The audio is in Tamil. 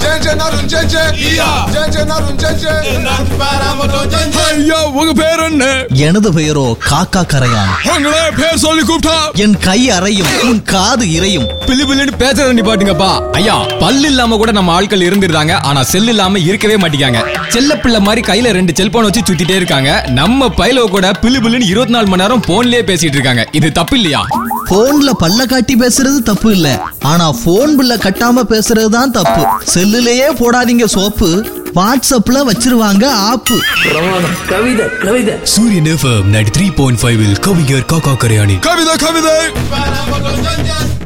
ஜெஞ்சே நரும் ஜெஞ்சே ஜெஞ்சே நரும் ஜெஞ்சே ஐயா உங்க பேர் என்ன எனது பெயரோ காக்கா கரையான் உங்களே பேர் சொல்லி கூப்பிட்டா என் கை அறையும் உன் காது இறையும் பிளு பிள்ளைன்னு பேசுறத நிப்பாட்டுங்கப்பா ஐயா பல்லு இல்லாம கூட நம்ம ஆட்கள் இருந்திருந்தாங்க ஆனா செல் இல்லாம இருக்கவே மாட்டேங்காங்க செல்ல பிள்ளை மாதிரி கையில ரெண்டு செல்போன் வச்சு சுத்திட்டே இருக்காங்க நம்ம பையில கூட பிளு பிள்ளைன்னு இருபத்தி நாலு மணி நேரம் போன்லயே பேசிட்டு இருக்காங்க இது தப்பு இல்லையா போன்ல பல்ல காட்டி பேசுறது தப்பு இல்ல ஆனா போன் பில்ல கட்டாம பேசுறது தான் தப்பு செல்லுலயே போடாதீங்க சோப்பு வாட்ஸ்அப்ல வச்சிருவாங்க ஆப்பு கவிதை கவிதை Suryan FM ninety three point five கவிஞர் காக்கா கரையாணி கவிதை கவிதை